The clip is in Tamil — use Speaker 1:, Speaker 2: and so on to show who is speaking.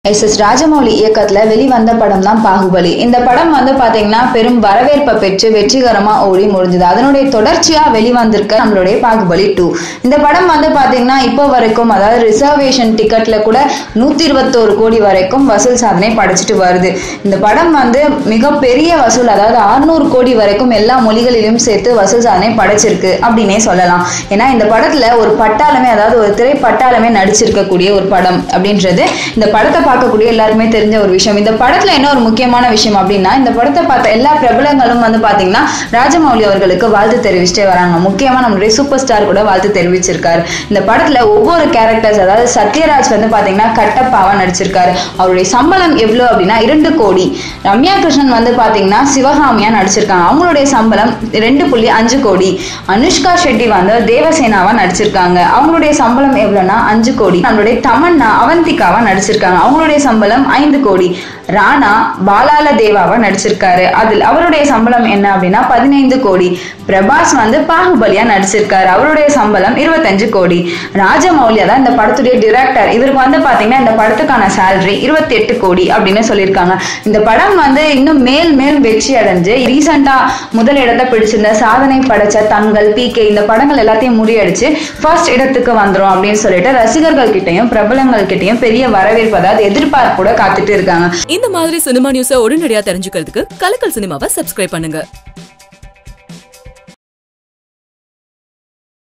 Speaker 1: எஸ் எஸ் ராஜமௌலி இயக்கத்துல வெளிவந்த படம் தான் பாகுபலி இந்த படம் வந்து பாத்தீங்கன்னா பெரும் வரவேற்பை பெற்று வெற்றிகரமா ஓடி முடிஞ்சது அதனுடைய தொடர்ச்சியா வெளிவந்திருக்க நம்மளுடைய பாகுபலி டூ இந்த படம் வந்து பாத்தீங்கன்னா இப்போ வரைக்கும் அதாவது ரிசர்வேஷன் டிக்கெட்ல கூட நூத்தி இருபத்தோரு கோடி வரைக்கும் வசூல் சாதனை படைச்சிட்டு வருது இந்த படம் வந்து மிகப்பெரிய வசூல் அதாவது 600 கோடி வரைக்கும் எல்லா மொழிகளிலும் சேர்த்து வசூல் சாதனை படைச்சிருக்கு அப்படின்னே சொல்லலாம் ஏன்னா இந்த படத்துல ஒரு பட்டாளமே அதாவது ஒரு திரை பட்டாளமே நடிச்சிருக்கக்கூடிய ஒரு படம் அப்படின்றது இந்த படத்தை பார்க்கக்கூடிய எல்லாருமே தெரிஞ்ச ஒரு விஷயம் இந்த படத்துல என்ன ஒரு முக்கியமான விஷயம் அப்படின்னா இந்த படத்தை பார்த்த எல்லா பிரபலங்களும் வந்து பாத்தீங்கன்னா ராஜமௌலி அவர்களுக்கு வாழ்த்து தெரிவிச்சுட்டே வராங்க முக்கியமா நம்மளுடைய சூப்பர் ஸ்டார் கூட வாழ்த்து தெரிவிச்சிருக்காரு இந்த படத்துல ஒவ்வொரு கேரக்டர்ஸ் அதாவது சத்யராஜ் வந்து பாத்தீங்கன்னா கட்டப்பாவா நடிச்சிருக்காரு அவருடைய சம்பளம் எவ்வளவு அப்படின்னா இரண்டு கோடி ரம்யா கிருஷ்ணன் வந்து பாத்தீங்கன்னா சிவகாமியா நடிச்சிருக்காங்க அவங்களுடைய சம்பளம் ரெண்டு புள்ளி அஞ்சு கோடி அனுஷ்கா ஷெட்டி வந்து தேவசேனாவா நடிச்சிருக்காங்க அவங்களுடைய சம்பளம் எவ்வளவுன்னா அஞ்சு கோடி நம்மளுடைய தமன்னா அவந்திகாவா நடிச்சிருக்காங்க அவங்களுடைய சம்பளம் ஐந்து கோடி ராணா பாலால தேவாவா நடிச்சிருக்காரு அதில் அவருடைய சம்பளம் என்ன அப்படின்னா பதினைந்து கோடி பிரபாஸ் வந்து பாகுபலியா நடிச்சிருக்காரு அவருடைய சம்பளம் இருபத்தஞ்சு கோடி ராஜமௌலியா தான் இந்த படத்துடைய டிரெக்டர் இவருக்கு வந்து பாத்தீங்கன்னா இந்த படத்துக்கான சேலரி இருபத்தி எட்டு கோடி அப்படின்னு சொல்லியிருக்காங்க இந்த படம் வந்து இன்னும் மேல் மேல் வெற்றி அடைஞ்சு ரீசெண்டா முதல் இடத்தை பிடிச்சிருந்த சாதனை படைச்ச தங்கள் பிகே இந்த படங்கள் எல்லாத்தையும் முறியடிச்சு ஃபர்ஸ்ட் இடத்துக்கு வந்துரும் அப்படின்னு சொல்லிட்டு ரசிகர்கள் கிட்டயும் பிரபலங்கள் கிட்டயும் பெரிய வரவேற்பு அதாவது எதிர்பார்ப்போட காத்துட்டு இருக்காங்க
Speaker 2: இந்த மாதிரி சினிமா நியூஸை உடனடியா தெரிஞ்சுக்கிறதுக்கு கலக்கல் சினிமாவை சப்ஸ்கிரைப் பண்ணுங்க